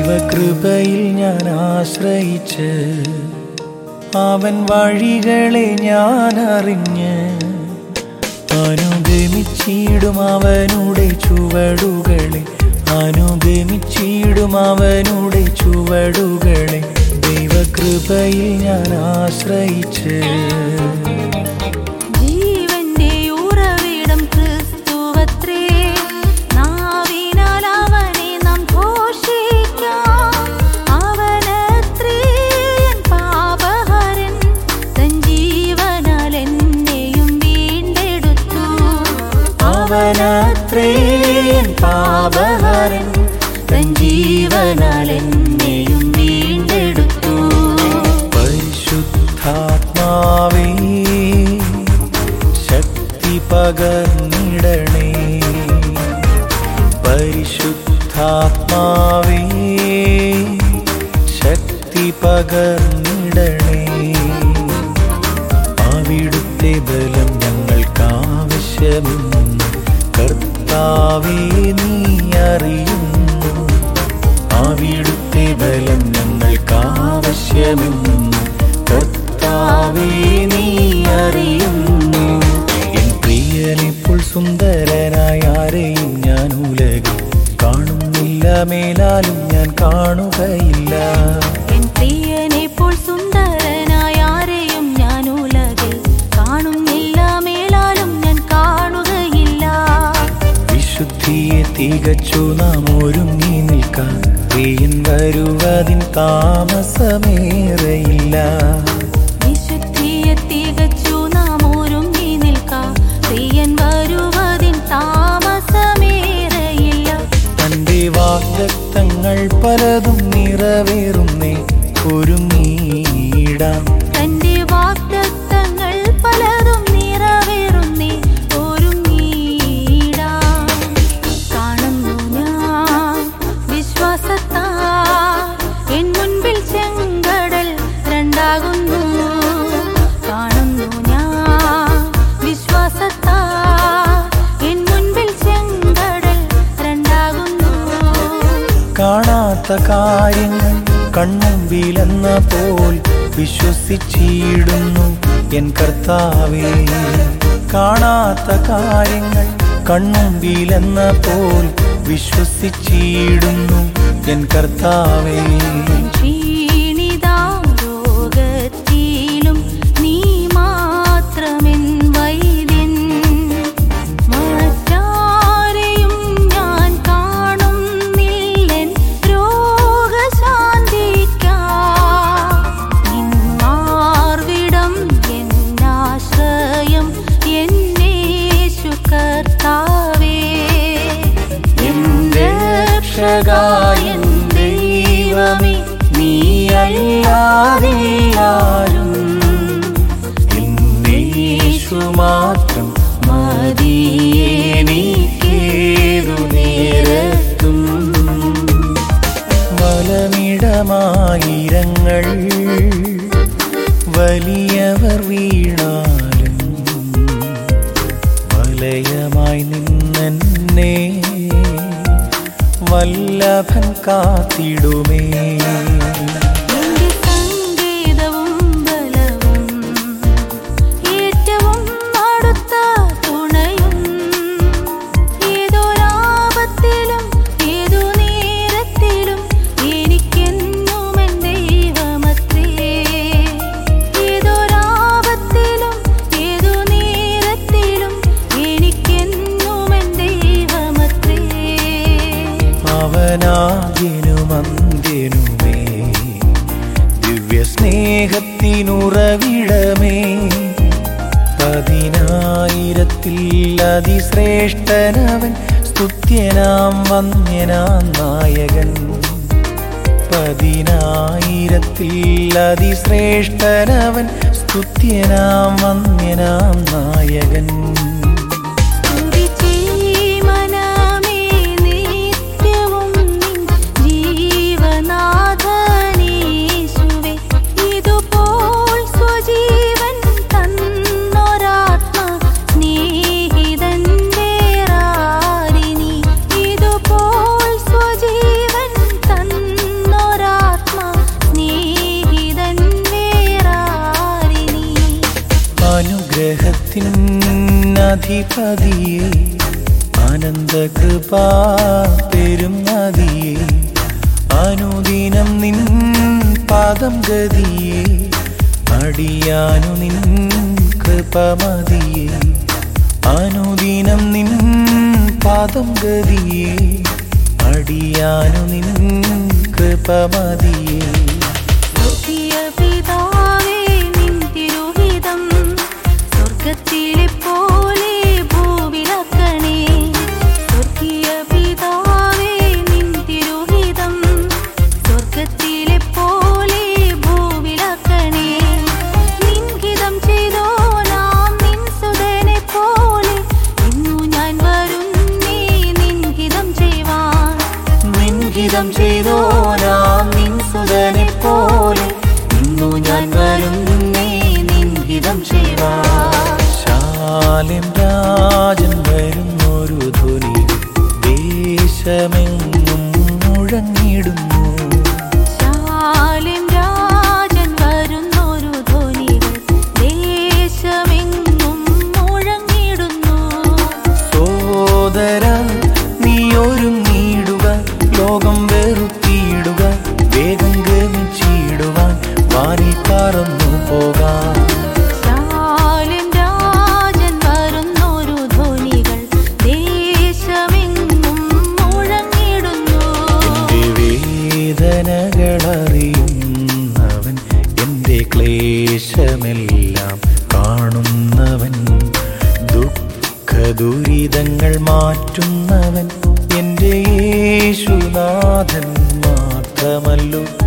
ദൈവകൃപയിൽ ഞാൻ ആശ്രയിച്ച് അവൻ വഴികളെ ഞാൻ അറിഞ്ഞ് അനുഗമിച്ചിടും അവനുടെ ചുവടുകളെ അനുഗമിച്ചിടും അവനുടെ ചുവടുകളെ ദൈവകൃപയിൽ ഞാൻ ആശ്രയിച്ച് ജീവന്റെ ഉറവിടം ക്രിസ്തുവത്രേ നാവിനാൽ അവനെ നാം ഘോഷിക്കാം അവനത്രേ എൻ പാപഹരൻ തൻ ജീവനാൽ എന്നെയും വീണ്ടെടുത്തു അവനത്രേ എൻ പാപഹരൻ തൻ ജീവനാൽ എന്നെയും വീണ്ടെടുത്തു പരിശുദ്ധാത്മാവേ ശക്തി പകർന്നിടണേ പരിശുദ്ധാത്മാവേ ശക്തി പകർന്നിടണേ അവിടുത്തെ ബലം ഞങ്ങൾക്കാവശ്യമെന്ന് കർത്താവേ നീ അറിയുന്നു അവിടുത്തെ ബലം ഞങ്ങൾക്കാവശ്യമെന്ന് കർത്താവേ നീ അറിയുന്നു എൻ പ്രിയനിപ്പോൾ സുന്ദരനായ ആരെയും ഞാൻ ഉലകിൽ കാണുന്നില്ല മേലാലും ഞാൻ കാണുകയില്ല എൻ പ്രിയനെപ്പോൾ സുന്ദരനായ ആരെയും ഞാൻ ഉലകിൽ കാണുന്നില്ല മേലാലും ഞാൻ കാണുകയില്ല വിശുദ്ധിയെ തികച്ചു നാം ഒരുങ്ങി നിൽക്കാൻ പ്രിയൻ വരുവതിൻ താമസമേറെയില്ല വിശുദ്ധിയെ തികച്ചു നാം ഒരുങ്ങി നിൽക്കാം പ്രിയൻ വരുവതിൻ താമസമേറെയില്ല തന്റെ വാഗ്ദത്തങ്ങൾ പലതും നിറവേറുന്നേ ഒരുങ്ങിയിടാം തന്റെ വാഗ്ദത്തങ്ങൾ പലതും നിറവേറുന്നേ ഒരുങ്ങിയിടാം കാണുന്നു ഞാൻ വിശ്വാസത്താ എൻ മുൻപിൽ ചെങ്കടൽ രണ്ടാകുന്നു കാണുന്നു ഞാൻ വിശ്വാസത്താ എൻ മുൻപിൽ ചെങ്കടൽ രണ്ടാകുന്നു കാണാത്ത കാര്യങ്ങൾ കൺമുമ്പിലെന്ന പോൽ വിശ്വസിച്ചിടുന്നു എൻ കർത്താവേ കാണാത്ത കാര്യങ്ങൾ കൺമുമ്പിലെന്ന പോൽ വിശ്വസിച്ചിടുന്നു എൻ കർത്താവേ ക്ഷീണിതാരോഗത്തിലും നീ മാത്രമെൻ വൈദ്യൻ മറ്റാരെയും ഞാൻ കാണുന്നില്ലെൻ രോഗശാന്തിക്കാ നിൻ മാർവിടം എന്നാശ്രയം എന്നേശു കർത്താവേ എന്റെ രക്ഷകായൻ ദൈവമേ നീയല്ലാതെയാരും എന്നേശു മാത്രം മതിയേനിക്കേതു നേരത്തും വലമിടമായിരങ്ങൾ വലിയവർ വീണാലും വലയമായി നിന്നെ വല്ലഭൻ കാത്തിടുമേ എന്റെ സംഗീതവും ബലവും ഏറ്റവും അടുത്ത തുണയും ഏതൊരാപത്തിലും ഏതു നേരത്തിലും എനിക്കെന്നും എൻ ദൈവമത്രേ ഏതൊരാപത്തിലും ഏതു നേരത്തിലും എനിക്കെന്നും എൻ ദൈവമത്രേ അവനാദ്യനും അന്ത്യനുമേ ദിവ്യ സ്നേഹത്തിനുറവിടമേ പതിനായിരത്തിൽ അതിശ്രേഷ്ഠനവൻ സ്തുത്യനാം വന്യനാം നായകൻ പതിനായിരത്തിൽ അതിശ്രേഷ്ഠനവൻ സ്തുത്യനാം വന്യനാം നായകൻ മനമേ നിത്യവും നിൻ ജീവനാഥനീശുവേ ഇതുപോൽ സ്വജീവൻ തന്നൊരാത്മ സ്നേഹിതന്റെ റാരിനി ഇതുപോൽ സ്വജീവൻ തന്ന അധിപതിയെ ആനന്ദകൃപാ പെരും നദിയെ അനുദിനം നിൻ പാദം ഗതിയെ അടിയാനു നിൻ കൃപമതിയെ അനുദിനം നിൻ പാദം ഗതിയെ അടിയാനു നിൻ കൃപമതിയെ സ്വർഗീയ പിതാവേ നിൻ തിരുഹിതം സ്വർഗത്തിലെ പോലെ ഭൂവിലാക്കണേ സ്വർഗീയ പിതാവേ നിൻ തിരുഹിതം സ്വർഗത്തിലെ പോലെ ഭൂവിലാക്കണേ നിൻഹിതം ചെയ്തോ നാം നിൻ സുതനെ പോലെ ഇന്നു ഞാൻ വരുന്നേ നിൻഹിതം ചെയ്യുവാൻ നിൻഹിതം ചെയ്തോ നാം നിൻ സുതനെ പോലെ ഇന്നു ഞാൻ വരുന്നേ നിൻഹിതം ചെയ്യുവാൻ ശാലിം രാജൻ വരുന്നൊരു ധ്വനി ദേശമെങ്ങും മുഴങ്ങിടുന്നു ശാലിം രാജൻ വരുന്നൊരു ധ്വനികൾ ദേശമെങ്ങും മുഴങ്ങിടുന്നു സോദര നീ ഒരുങ്ങിടുക ലോകം വെറുത്തിയിടുക വേഗം ഗമിച്ചിടുവാൻ വാനിൽ പറന്നു പോകാം ശാലിം രാജൻ വരുന്നൊരു ധ്വനികൾ ദേശമെങ്ങും മുഴങ്ങിടുന്നു എന്റെ വേദനകളറിയുന്നവൻ എന്റെ ക്ലേശമെല്ലാം കാണുന്നവൻ ദുഃഖ ദുരിതങ്ങൾ മാറ്റുന്നവൻ എന്റെ യേശുനാഥൻ മാത്രമല്ലോ